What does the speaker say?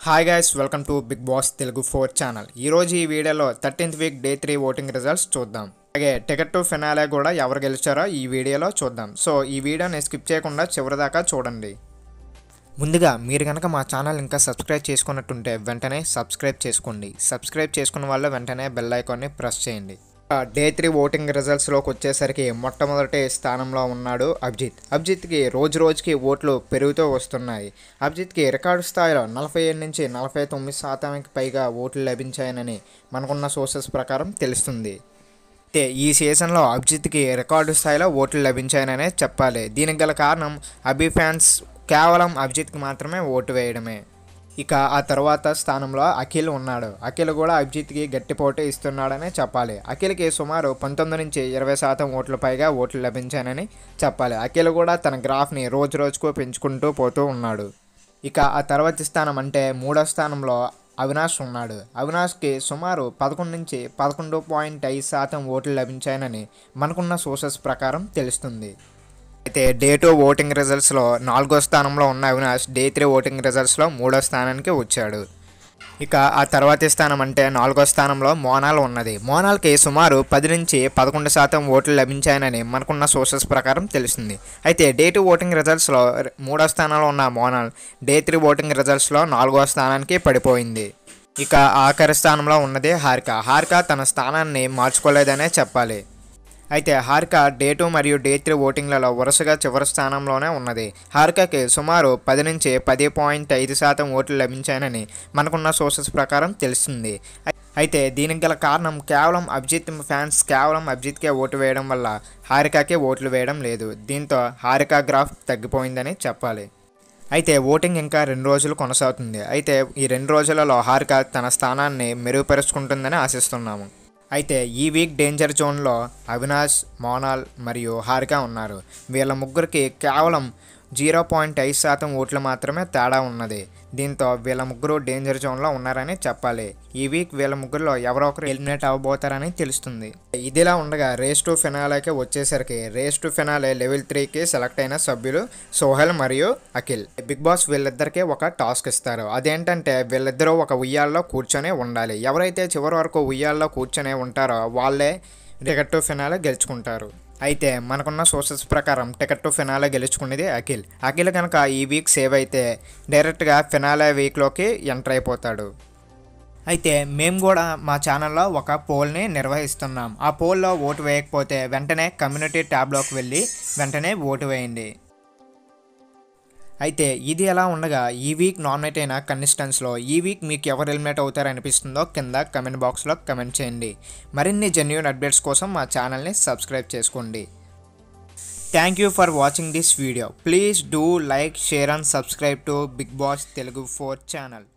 hi guys welcome to Bigg Boss Telugu four channel ఈరోజు ఈ వీడియోలో thirteenth week day three voting results చూద్దాం అలాగే టికెట్ టు ఫినాలే కూడా ఎవరు గెలిచారో ఈ వీడియోలో చూద్దాం సో ఈ వీడియోని స్కిప్ చేయకుండా చివరిదాకా చూడండి ముందుగా మీరు కనుక మా ఛానల్ ఇంకా సబ్స్క్రైబ్ చేసుకున్నట్టుంటే వెంటనే సబ్స్క్రైబ్ చేసుకోండి సబ్స్క్రైబ్ చేసుకున్న వాళ్ళు వెంటనే బెల్ ఐకాన్ని ప్రెస్ చేయండి డే త్రీ ఓటింగ్ రిజల్ట్స్లోకి వచ్చేసరికి మొట్టమొదటి స్థానంలో ఉన్నాడు అభిజిత్ అభిజిత్కి రోజు రోజుకి ఓట్లు పెరుగుతూ వస్తున్నాయి అభిజిత్కి రికార్డు స్థాయిలో నలభై ఏడు నుంచి నలభై తొమ్మిది శాతానికి పైగా ఓట్లు లభించాయనని మనకున్న సోర్సెస్ ప్రకారం తెలుస్తుంది అయితే ఈ సీజన్లో అభిజిత్కి రికార్డు స్థాయిలో ఓట్లు లభించాయననే చెప్పాలి దీనికి గల కారణం అభి ఫ్యాన్స్ కేవలం అభిజిత్కి మాత్రమే ఓటు వేయడమే ఇక ఆ తర్వాత స్థానంలో అఖిల్ ఉన్నాడు అఖిల్ కూడా అభిజిత్కి గట్టి పోటీ ఇస్తున్నాడనే చెప్పాలి అఖిల్కి సుమారు పంతొమ్మిది నుంచి ఇరవై శాతం ఓట్ల పైగా ఓట్లు లభించాయనని చెప్పాలి అఖిల్ కూడా తన గ్రాఫ్ని రోజు రోజుకు పెంచుకుంటూ పోతూ ఉన్నాడు ఇక ఆ తర్వాతి స్థానం అంటే మూడో స్థానంలో అవినాష్ ఉన్నాడు అవినాష్కి సుమారు పదకొండు నుంచి పదకొండు పాయింట్ ఐదు శాతం ఓట్లు లభించాయనని మనకున్న సోర్సెస్ ప్రకారం తెలుస్తుంది అయితే డే టూ ఓటింగ్ రిజల్ట్స్లో నాలుగో స్థానంలో ఉన్న అవినాష్ డే త్రీ ఓటింగ్ రిజల్ట్స్లో మూడో స్థానానికి వచ్చాడు ఇక ఆ తర్వాతి స్థానం అంటే నాలుగో స్థానంలో మోనాల్ ఉన్నది మోనాల్కి సుమారు పది నుంచి పదకొండు శాతం ఓట్లు లభించాయనని మనకున్న సోర్సెస్ ప్రకారం తెలుస్తుంది అయితే డే టూ ఓటింగ్ రిజల్ట్స్లో మూడో స్థానంలో ఉన్న మోనాల్ డే త్రీ ఓటింగ్ రిజల్ట్స్లో నాలుగో స్థానానికి పడిపోయింది ఇక ఆఖరి స్థానంలో ఉన్నది హారిక హారిక తన స్థానాన్ని మార్చుకోలేదనే చెప్పాలి అయితే హారిక డే టూ మరియు డే త్రీ ఓటింగ్లలో వరుసగా చివరి స్థానంలోనే ఉన్నది హారికకి సుమారు పది నుంచి పది పాయింట్ ఐదు శాతం ఓట్లు లభించాయనని మనకున్న సోర్సెస్ ప్రకారం తెలుస్తుంది అయితే దీనికి గల కారణం కేవలం అభిజిత్ ఫ్యాన్స్ కేవలం అభిజిత్కే ఓటు వేయడం వల్ల హారికకే ఓట్లు వేయడం లేదు దీంతో హారిక గ్రాఫ్ తగ్గిపోయిందని చెప్పాలి అయితే ఓటింగ్ ఇంకా రెండు రోజులు కొనసాగుతుంది అయితే ఈ రెండు రోజులలో హారిక తన స్థానాన్ని మెరుగుపరుచుకుంటుందని ఆశిస్తున్నాము అయితే ఈ వీక్ డేంజర్ జోన్లో అవినాష్ మోనాల్ మరియు హారిక ఉన్నారు వీళ్ళ ముగ్గురికి కేవలం జీరో పాయింట్ ఐదు శాతం ఓట్లు మాత్రమే తేడా ఉన్నది దీంతో వీళ్ళ ముగ్గురు డేంజర్ జోన్లో ఉన్నారని చెప్పాలి ఈ వీక్ వీళ్ళ ముగ్గురులో ఎవరో ఒకరు ఎలిమినేట్ అవ్వబోతారని తెలుస్తుంది ఇదిలా ఉండగా రేస్ టు ఫినాలేకి వచ్చేసరికి రేస్ టు ఫినాలే లెవెల్ త్రీకి సెలెక్ట్ అయిన సభ్యులు సోహెల్ మరియు అఖిల్ బిగ్ బాస్ వీళ్ళిద్దరికీ ఒక టాస్క్ ఇస్తారు అదేంటంటే వీళ్ళిద్దరూ ఒక ఉయ్యాల్లో కూర్చొని ఉండాలి ఎవరైతే చివరి వరకు ఉయ్యాల్లో కూర్చొని ఉంటారో వాళ్ళే టికెట్ టు ఫినాలే గెలుచుకుంటారు అయితే మనకున్న సోర్సెస్ ప్రకారం టికెట్ టు ఫినాలే గెలుచుకునేది అఖిల్ అఖిల్ కనుక ఈ వీక్ సేవ్ అయితే డైరెక్ట్గా ఫినాలే వీక్లోకి ఎంటర్ అయిపోతాడు అయితే మేము కూడా మా ఛానల్లో ఒక పోల్ని నిర్వహిస్తున్నాం ఆ పోల్లో ఓటు వేయకపోతే వెంటనే కమ్యూనిటీ ట్యాబ్లోకి వెళ్ళి వెంటనే ఓటు వేయండి అయితే ఇది ఎలా ఉండగా ఈ వీక్ నామినేట్ అయిన కంటెస్టెంట్స్లో ఈ వీక్ మీకు ఎవరు ఎలిమినేట్ అవుతారు అనిపిస్తుందో కింద కమెంట్ బాక్స్లో కమెంట్ చేయండి మరిన్ని జెన్యున్ అప్డేట్స్ కోసం మా ఛానల్ని సబ్స్క్రైబ్ చేసుకోండి thank you for watching this video please do like share and subscribe to Bigg Boss Telugu four channel